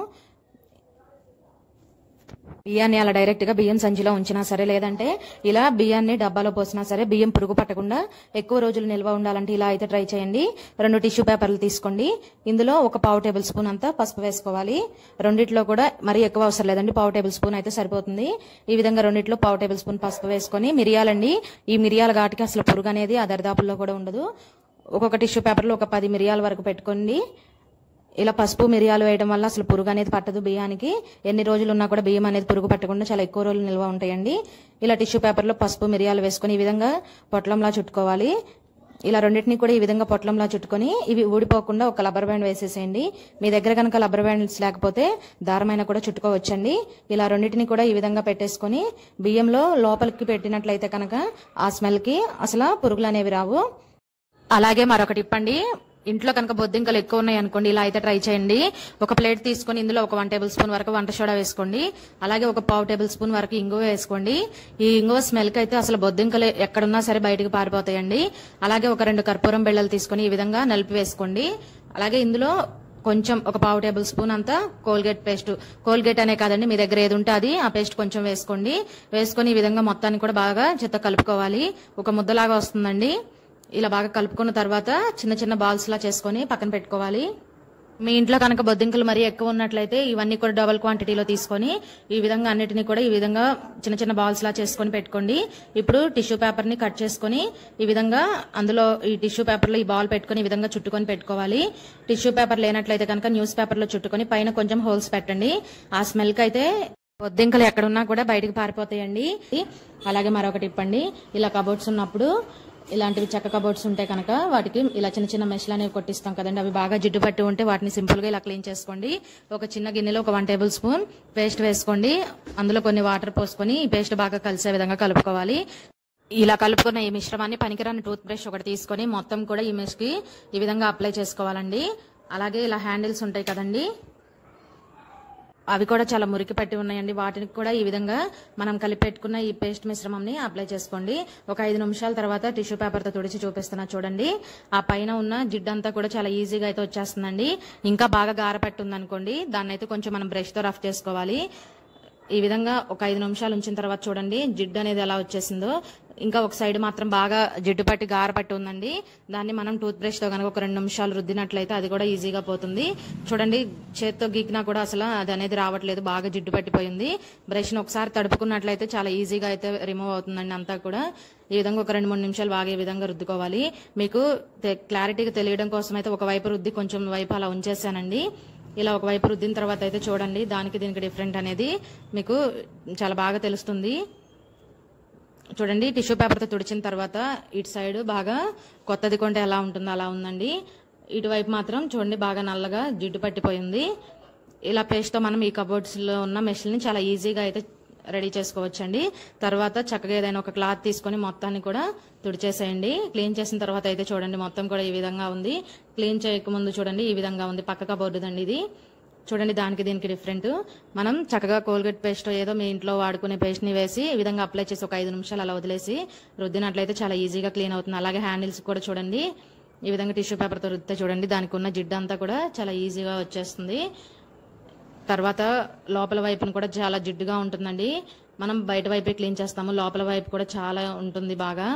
బియ్యాన్ని అలా డైరెక్ట్ గా బియ్యం సంచిలో ఉంచినా సరే లేదంటే ఇలా బియ్యాన్ని డబ్బాలో పోసినా సరే బియ్యం పురుగు పట్టకుండా ఎక్కువ రోజులు నిల్వ ఉండాలంటే ఇలా అయితే ట్రై చేయండి రెండు టిష్యూ పేపర్లు తీసుకోండి ఇందులో ఒక పావు టేబుల్ స్పూన్ అంతా పసుపు వేసుకోవాలి రెండిట్లో కూడా మరీ ఎక్కువ అవసరం లేదండి పావు టేబుల్ స్పూన్ అయితే సరిపోతుంది ఈ విధంగా రెండిట్లో పావు టేబుల్ స్పూన్ పసుపు వేసుకొని మిరియాలండి ఈ మిరియాల ఘాటుకి అసలు పురుగు అనేది ఆ దరిదాపుల్లో కూడా ఉండదు ఒక్కొక్క టిష్యూ పేపర్లో ఒక పది మిరియాల వరకు పెట్టుకోండి ఇలా పసుపు మిరియాలు వేయడం వల్ల అసలు పురుగు అనేది పట్టదు బియ్యానికి ఎన్ని రోజులు ఉన్నా కూడా బియ్యం అనేది పురుగు పట్టకుండా చాలా ఎక్కువ రోజులు నిల్వ ఉంటాయండి ఇలా టిష్యూ పేపర్లో పసుపు మిరియాలు వేసుకొని ఈ విధంగా పొట్లంలా చుట్టుకోవాలి ఇలా రెండింటిని కూడా ఈ విధంగా పొట్లంలా చుట్టుకొని ఇవి ఊడిపోకుండా ఒక రబ్బర్ బ్యాండ్ వేసేసేయండి మీ దగ్గర కనుక రబ్బర్ బ్యాండ్స్ లేకపోతే దారమైన కూడా చుట్టుకోవచ్చండి ఇలా రెండింటిని కూడా ఈ విధంగా పెట్టేసుకొని బియ్యంలో లోపలికి పెట్టినట్లయితే కనుక ఆ స్మెల్కి అసలు పురుగులు అనేవి రావు అలాగే మరొక టిప్ అండి ఇంట్లో కనుక బొద్దింకలు ఎక్కువ ఉన్నాయి అనుకోండి ఇలా అయితే ట్రై చేయండి ఒక ప్లేట్ తీసుకొని ఇందులో ఒక వన్ టేబుల్ స్పూన్ వరకు వంట సోడా వేసుకోండి అలాగే ఒక పావు టేబుల్ స్పూన్ వరకు ఇంగువ వేసుకోండి ఈ ఇంగువ స్మెల్ కి అయితే అసలు బొద్దింకలు ఎక్కడున్నా సరే బయటకు పారిపోతాయండి అలాగే ఒక రెండు కర్పూరం బిళ్ళలు తీసుకొని ఈ విధంగా నలిపి వేసుకోండి అలాగే ఇందులో కొంచెం ఒక పావు టేబుల్ స్పూన్ అంతా కోల్గేట్ పేస్ట్ కోల్గేట్ అనే కాదండి మీ దగ్గర ఏది ఉంటే అది ఆ పేస్ట్ కొంచెం వేసుకోండి వేసుకొని ఈ విధంగా మొత్తాన్ని కూడా బాగా చెత్త కలుపుకోవాలి ఒక ముద్దలాగా వస్తుందండి ఇలా బాగా కలుపుకున్న తర్వాత చిన్న చిన్న బాల్స్ లా చేసుకొని పక్కన పెట్టుకోవాలి మీ ఇంట్లో కనుక బొద్దింకలు మరీ ఎక్కువ ఉన్నట్లయితే ఇవన్నీ కూడా డబల్ క్వాంటిటీలో తీసుకొని ఈ విధంగా అన్నిటిని కూడా ఈ విధంగా చిన్న చిన్న బాల్స్ లా చేసుకొని పెట్టుకోండి ఇప్పుడు టిష్యూ పేపర్ ని కట్ చేసుకొని ఈ విధంగా అందులో ఈ టిష్యూ పేపర్ లో ఈ బాల్ పెట్టుకొని ఈ విధంగా చుట్టుకొని పెట్టుకోవాలి టిష్యూ పేపర్ లేనట్లయితే కనుక న్యూస్ పేపర్ లో చుట్టుకొని పైన కొంచెం హోల్స్ పెట్టండి ఆ స్మెల్ కి అయితే బొద్దింకలు ఎక్కడున్నా కూడా బయటికి పారిపోతాయండి అలాగే మరొకటి ఇప్పండి ఇలా కబోర్డ్స్ ఉన్నప్పుడు ఇలాంటివి చెక్క కబోర్డ్స్ ఉంటే కనుక వాటికి ఇలా చిన్న చిన్న మెషలు అనేవి కొట్టిస్తాం కదండి అవి బాగా జిడ్డు పట్టి ఉంటే వాటిని సింపుల్ గా ఇలా క్లీన్ చేసుకోండి ఒక చిన్న గిన్నెలో ఒక వన్ టేబుల్ స్పూన్ పేస్ట్ వేసుకోండి అందులో కొన్ని వాటర్ పోసుకొని ఈ పేస్ట్ బాగా కలిసే విధంగా కలుపుకోవాలి ఇలా కలుపుకున్న ఈ మిశ్రమాన్ని పనికిరాని టూత్ బ్రష్ ఒకటి తీసుకొని మొత్తం కూడా ఈ మెష్ కి ఈ విధంగా అప్లై చేసుకోవాలండి అలాగే ఇలా హ్యాండిల్స్ ఉంటాయి కదండి అవి కూడా చాలా మురికి పట్టి ఉన్నాయండి వాటిని కూడా ఈ విధంగా మనం కలిపి పెట్టుకున్న ఈ పేస్ట్ మిశ్రమంని అప్లై చేసుకోండి ఒక ఐదు నిమిషాల తర్వాత టిష్యూ పేపర్ తో తుడిచి చూపిస్తున్నా చూడండి ఆ పైన ఉన్న జిడ్డంతా కూడా చాలా ఈజీగా అయితే వచ్చేస్తుందండి ఇంకా బాగా గారపట్టి ఉందనుకోండి దాన్ని అయితే కొంచెం మనం బ్రష్ తో రఫ్ చేసుకోవాలి ఈ విధంగా ఒక ఐదు నిమిషాలు ఉంచిన తర్వాత చూడండి జిడ్డు అనేది ఎలా వచ్చేసిందో ఇంకా ఒక సైడ్ మాత్రం బాగా జిడ్డు పట్టి గార పట్టి ఉందండి దాన్ని మనం టూత్ బ్రష్ తో కనుక ఒక రెండు నిమిషాలు రుద్దినట్లయితే అది కూడా ఈజీగా పోతుంది చూడండి చేత్తో గీకినా కూడా అసలు అది అనేది రావట్లేదు బాగా జిడ్డు పట్టిపోయింది బ్రష్ ని ఒకసారి తడుపుకున్నట్లయితే చాలా ఈజీగా అయితే రిమూవ్ అవుతుందండి అంతా కూడా ఈ విధంగా ఒక రెండు మూడు నిమిషాలు బాగా ఈ విధంగా రుద్దుకోవాలి మీకు తె- క్లారిటీగా తెలియడం కోసం అయితే ఒక వైపు రుద్ది కొంచెం వైపు అలా ఉంచేసానండి ఇలా ఒకవైపు రుద్దిన తర్వాత అయితే చూడండి దానికి దీనికి డిఫరెంట్ అనేది మీకు చాలా బాగా తెలుస్తుంది చూడండి టిష్యూ పేపర్తో తుడిచిన తర్వాత ఇటు సైడ్ బాగా కొత్తది కొంటే ఎలా ఉంటుందో అలా ఉందండి ఇటువైపు మాత్రం చూడండి బాగా నల్లగా జిడ్డు పట్టిపోయింది ఇలా పేస్ట్తో మనం ఈ కబోర్డ్స్లో ఉన్న మెషిన్ని చాలా ఈజీగా అయితే రెడీ చేసుకోవచ్చండి తర్వాత చక్కగా ఏదైనా ఒక క్లాత్ తీసుకొని మొత్తాన్ని కూడా తుడిచేసేయండి క్లీన్ చేసిన తర్వాత అయితే చూడండి మొత్తం కూడా ఈ విధంగా ఉంది క్లీన్ చేయకముందు చూడండి ఈ విధంగా ఉంది పక్క కబోర్డుదండి ఇది చూడండి దానికి దీనికి డిఫరెంట్ మనం చక్కగా కోల్గేట్ పేస్ట్ ఏదో మీ ఇంట్లో వాడుకునే పేస్ట్ ని వేసి ఈ విధంగా అప్లై చేసి ఒక ఐదు నిమిషాలు అలా వదిలేసి రుద్దినట్లయితే చాలా ఈజీగా క్లీన్ అవుతుంది అలాగే హ్యాండిల్స్ కూడా చూడండి ఈ విధంగా టిష్యూ పేపర్తో రుద్దితే చూడండి దానికి ఉన్న జిడ్డు అంతా కూడా చాలా ఈజీగా వచ్చేస్తుంది తర్వాత లోపల వైపును కూడా చాలా జిడ్డుగా ఉంటుందండి మనం బయట వైపే క్లీన్ చేస్తాము లోపల వైపు కూడా చాలా ఉంటుంది బాగా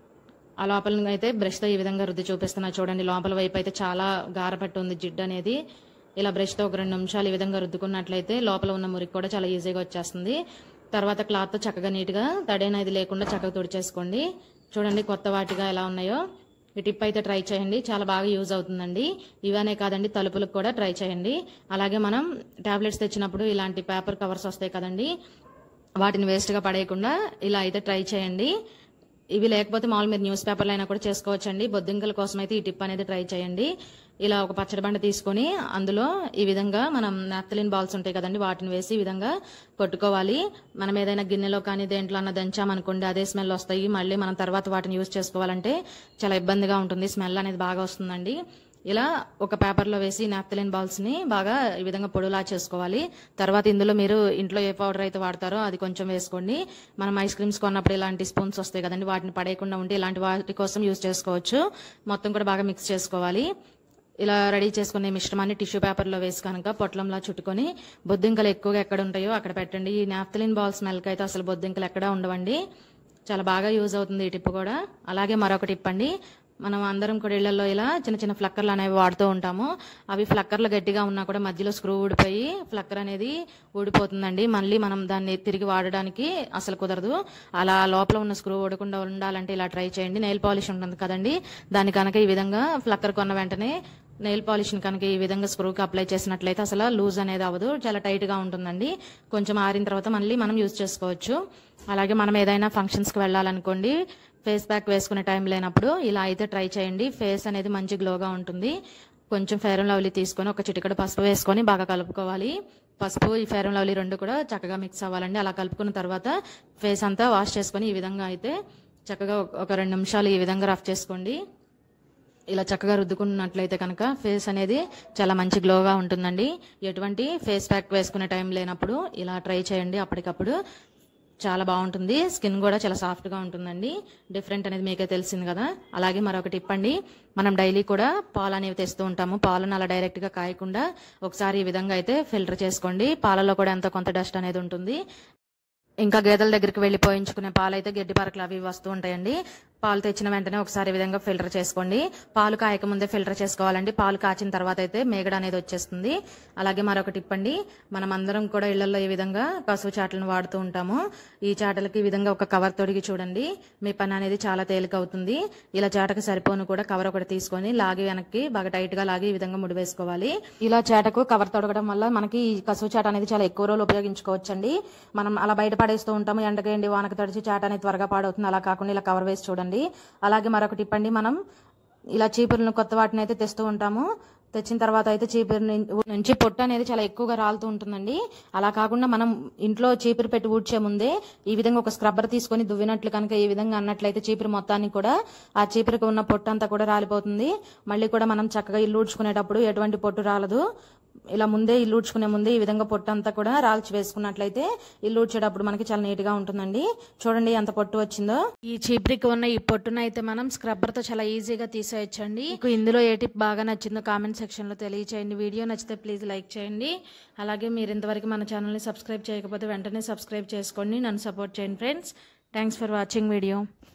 ఆ లోపల అయితే బ్రష్తో ఈ విధంగా రుద్ది చూపిస్తున్నా చూడండి లోపల వైపు అయితే చాలా గారపట్టి ఉంది జిడ్డు అనేది ఇలా బ్రష్తో ఒక రెండు నిమిషాలు ఈ విధంగా రుద్దుకున్నట్లయితే లోపల ఉన్న మురికి కూడా చాలా ఈజీగా వచ్చేస్తుంది తర్వాత క్లాత్తో చక్కగా నీట్గా తడైనది లేకుండా చక్కగా తుడిచేసుకోండి చూడండి కొత్త వాటిగా ఎలా ఉన్నాయో ఈ టిప్ అయితే ట్రై చేయండి చాలా బాగా యూజ్ అవుతుందండి ఇవనే కాదండి తలుపులకు కూడా ట్రై చేయండి అలాగే మనం టాబ్లెట్స్ తెచ్చినప్పుడు ఇలాంటి పేపర్ కవర్స్ వస్తాయి కదండి వాటిని వేస్ట్గా పడేయకుండా ఇలా అయితే ట్రై చేయండి ఇవి లేకపోతే మామూలు మీరు న్యూస్ పేపర్లు అయినా కూడా చేసుకోవచ్చండి బొద్దింకల కోసం అయితే ఈ టిప్ అనేది ట్రై చేయండి ఇలా ఒక పచ్చడి బండ తీసుకొని అందులో ఈ విధంగా మనం నాప్తలిన్ బాల్స్ ఉంటాయి కదండి వాటిని వేసి ఈ విధంగా కొట్టుకోవాలి మనం ఏదైనా గిన్నెలో కానీ దేంట్లో అన్న దంచామనుకోండి అదే స్మెల్ వస్తాయి మళ్ళీ మనం తర్వాత వాటిని యూజ్ చేసుకోవాలంటే చాలా ఇబ్బందిగా ఉంటుంది స్మెల్ అనేది బాగా వస్తుందండి ఇలా ఒక పేపర్లో వేసి నాప్తలిన్ బాల్స్ ని బాగా ఈ విధంగా పొడిలా చేసుకోవాలి తర్వాత ఇందులో మీరు ఇంట్లో ఏ పౌడర్ అయితే వాడతారో అది కొంచెం వేసుకోండి మనం ఐస్ క్రీమ్స్ కొన్నప్పుడు ఇలాంటి స్పూన్స్ వస్తాయి కదండి వాటిని పడేయకుండా ఉంటే ఇలాంటి వాటి కోసం యూజ్ చేసుకోవచ్చు మొత్తం కూడా బాగా మిక్స్ చేసుకోవాలి ఇలా రెడీ చేసుకునే మిశ్రమాన్ని టిష్యూ పేపర్లో వేసి కనుక పొట్లంలా చుట్టుకొని బొద్దింకలు ఎక్కువగా ఎక్కడ ఉంటాయో అక్కడ పెట్టండి ఈ నాప్తలిన్ బాల్ స్మెల్కి అయితే అసలు బొద్దింకలు ఎక్కడా ఉండవండి చాలా బాగా యూజ్ అవుతుంది ఈ టిప్ కూడా అలాగే మరొక టిప్ అండి మనం అందరం కూడా ఇళ్లలో ఇలా చిన్న చిన్న ఫ్లక్కర్లు అనేవి వాడుతూ ఉంటాము అవి ఫ్లక్కర్లు గట్టిగా ఉన్నా కూడా మధ్యలో స్క్రూ ఊడిపోయి ఫ్లక్కర్ అనేది ఊడిపోతుందండి మళ్ళీ మనం దాన్ని తిరిగి వాడడానికి అసలు కుదరదు అలా లోపల ఉన్న స్క్రూ ఊడకుండా ఉండాలంటే ఇలా ట్రై చేయండి నెయిల్ పాలిష్ ఉంటుంది కదండి దాని కనుక ఈ విధంగా ఫ్లక్కర్ కొన్న వెంటనే నెయిల్ పాలిష్ కనుక ఈ విధంగా స్క్రూకి అప్లై చేసినట్లయితే అసలు లూజ్ అనేది అవ్వదు చాలా టైట్ గా ఉంటుందండి కొంచెం ఆరిన తర్వాత మళ్ళీ మనం యూజ్ చేసుకోవచ్చు అలాగే మనం ఏదైనా ఫంక్షన్స్ కి వెళ్ళాలనుకోండి ఫేస్ ప్యాక్ వేసుకునే టైం లేనప్పుడు ఇలా అయితే ట్రై చేయండి ఫేస్ అనేది మంచి గ్లోగా ఉంటుంది కొంచెం ఫెయిర్ అండ్ లవ్లీ తీసుకొని ఒక చిటికెడు పసుపు వేసుకొని బాగా కలుపుకోవాలి పసుపు ఈ ఫెయిర్ అండ్ లవ్లీ రెండు కూడా చక్కగా మిక్స్ అవ్వాలండి అలా కలుపుకున్న తర్వాత ఫేస్ అంతా వాష్ చేసుకొని ఈ విధంగా అయితే చక్కగా ఒక- ఒక రెండు నిమిషాలు ఈ విధంగా రఫ్ చేసుకోండి ఇలా చక్కగా రుద్దుకున్నట్లయితే కనుక ఫేస్ అనేది చాలా మంచి గ్లోగా ఉంటుందండి ఎటువంటి ఫేస్ ప్యాక్ వేసుకునే టైం లేనప్పుడు ఇలా ట్రై చేయండి అప్పటికప్పుడు చాలా బాగుంటుంది స్కిన్ కూడా చాలా సాఫ్ట్గా ఉంటుందండి డిఫరెంట్ అనేది మీకే తెలిసింది కదా అలాగే మరొక టిప్ అండి మనం డైలీ కూడా పాలు అనేవి తెస్తూ ఉంటాము పాలను అలా డైరెక్ట్గా కాయకుండా ఒకసారి ఈ విధంగా అయితే ఫిల్టర్ చేసుకోండి పాలలో కూడా ఎంతో కొంత డస్ట్ అనేది ఉంటుంది ఇంకా గేదెల దగ్గరికి వెళ్ళి పోయించుకునే పాలు అయితే గడ్డి పరకలు అవి ఇవి వస్తూ ఉంటాయండి పాలు తెచ్చిన వెంటనే ఒకసారి ఈ విధంగా ఫిల్టర్ చేసుకోండి పాలు కాయక ముందే ఫిల్టర్ చేసుకోవాలండి పాలు కాచిన తర్వాత అయితే మేగడ అనేది వచ్చేస్తుంది అలాగే మరొక టిప్ అండి మనం అందరం కూడా ఇళ్లలో ఈ విధంగా పశువు చాటలను వాడుతూ ఉంటాము ఈ చాటలకి ఈ విధంగా ఒక కవర్ తొడిగి చూడండి మీ పని అనేది చాలా తేలిక అవుతుంది ఇలా చాటకు సరిపోను కూడా కవర్ ఒకటి తీసుకొని లాగి వెనక్కి బాగా టైట్ గా లాగి ఈ విధంగా ముడి వేసుకోవాలి ఇలా చాటకు కవర్ తొడగడం వల్ల మనకి ఈ కసువు చాట అనేది చాలా ఎక్కువ రోజులు ఉపయోగించుకోవచ్చండి మనం అలా బయట పడేస్తూ ఉంటాము ఎండకి ఎండి వానకు తడిచి చాట అనేది త్వరగా పాడవుతుంది అలా కాకుండా ఇలా కవర్ వేసి చూడండి అలాగే మరొక టిప్ అండి మనం ఇలా చీపుర్లను కొత్త వాటిని అయితే తెస్తూ ఉంటాము తెచ్చిన తర్వాత అయితే చీపురు నుం- నుంచి పొట్టు అనేది చాలా ఎక్కువగా రాలుతూ ఉంటుందండి అలా కాకుండా మనం ఇంట్లో చీపురు పెట్టి ఊడ్చే ముందే ఈ విధంగా ఒక స్క్రబ్బర్ తీసుకొని దువ్వినట్లు కనుక ఈ విధంగా అన్నట్లయితే చీపురు మొత్తానికి కూడా ఆ చీపురుకు ఉన్న పొట్టు అంతా కూడా రాలిపోతుంది మళ్ళీ కూడా మనం చక్కగా ఇల్లు ఊడ్చుకునేటప్పుడు ఎటువంటి పొట్టు రాలదు ఇలా ముందే ఇల్లు ఊడ్చుకునే ముందే ఈ విధంగా పొట్టు అంతా కూడా రాల్చి వేసుకున్నట్లయితే ఇల్లు ఊడ్చేటప్పుడు మనకి చాలా నీట్ గా ఉంటుందండి చూడండి ఎంత పొట్టు వచ్చిందో ఈ చీపురికి ఉన్న ఈ పొట్టును అయితే మనం స్క్రబ్బర్ తో చాలా ఈజీగా తీసేయచ్చండి మీకు ఇందులో ఏ టిప్ బాగా నచ్చిందో కామెంట్ సెక్షన్ లో తెలియచేయండి వీడియో నచ్చితే ప్లీజ్ లైక్ చేయండి అలాగే మీరు ఇంతవరకు మన ఛానల్ని సబ్స్క్రైబ్ చేయకపోతే వెంటనే సబ్స్క్రైబ్ చేసుకోండి నన్ను సపోర్ట్ చేయండి friends thanks for watching video